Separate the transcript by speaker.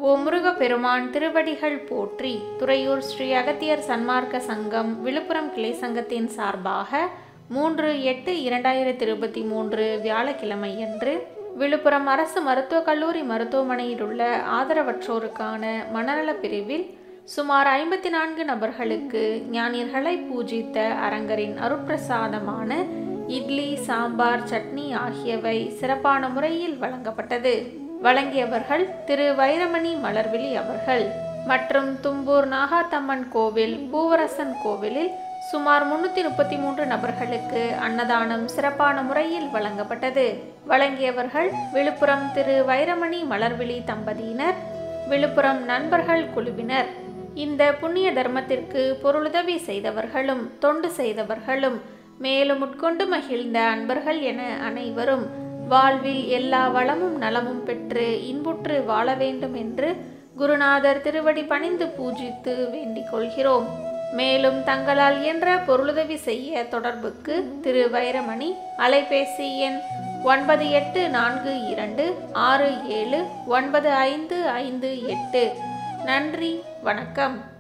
Speaker 1: ஓ முருகப்பெருமான் திருவடிகள் போற்றி துறையூர் ஸ்ரீ அகத்தியர் சன்மார்க்க சங்கம் விழுப்புரம் கிளை சங்கத்தின் சார்பாக மூன்று எட்டு இரண்டாயிரத்தி இருபத்தி மூன்று வியாழக்கிழமையன்று விழுப்புரம் அரசு மருத்துவக் கல்லூரி மருத்துவமனையில் உள்ள ஆதரவற்றோருக்கான மனநலப் பிரிவில் சுமார் ஐம்பத்தி நான்கு நபர்களுக்கு ஞானியர்களை பூஜித்த அரங்கரின் அருட்பிரசாதமான இட்லி சாம்பார் சட்னி ஆகியவை சிறப்பான முறையில் வழங்கப்பட்டது வழங்கியவர்கள் திரு வைரமணி மலர்விழி அவர்கள் மற்றும் தும்பூர் நாகாத்தம்மன் கோவில் பூவரசன் கோவிலில் சுமார் முன்னூற்றி முப்பத்தி மூன்று நபர்களுக்கு அன்னதானம் சிறப்பான முறையில் வழங்கப்பட்டது வழங்கியவர்கள் விழுப்புரம் திரு வைரமணி மலர்விழி தம்பதியினர் விழுப்புரம் நண்பர்கள் குழுவினர் இந்த புண்ணிய தர்மத்திற்கு பொருளுதவி செய்தவர்களும் தொண்டு செய்தவர்களும் மேலும் உட்கொண்டு மகிழ்ந்த அன்பர்கள் என அனைவரும் வாழ்வில் எல்லா வளமும் நலமும் பெற்று இன்புற்று வாழ வேண்டும் என்று குருநாதர் திருவடி பணிந்து பூஜித்து வேண்டிக் கொள்கிறோம் மேலும் தங்களால் இயன்ற பொருளுதவி செய்ய தொடர்புக்கு திரு வைரமணி அலைபேசி எண் ஒன்பது எட்டு நான்கு இரண்டு ஆறு ஏழு ஒன்பது ஐந்து ஐந்து எட்டு நன்றி வணக்கம்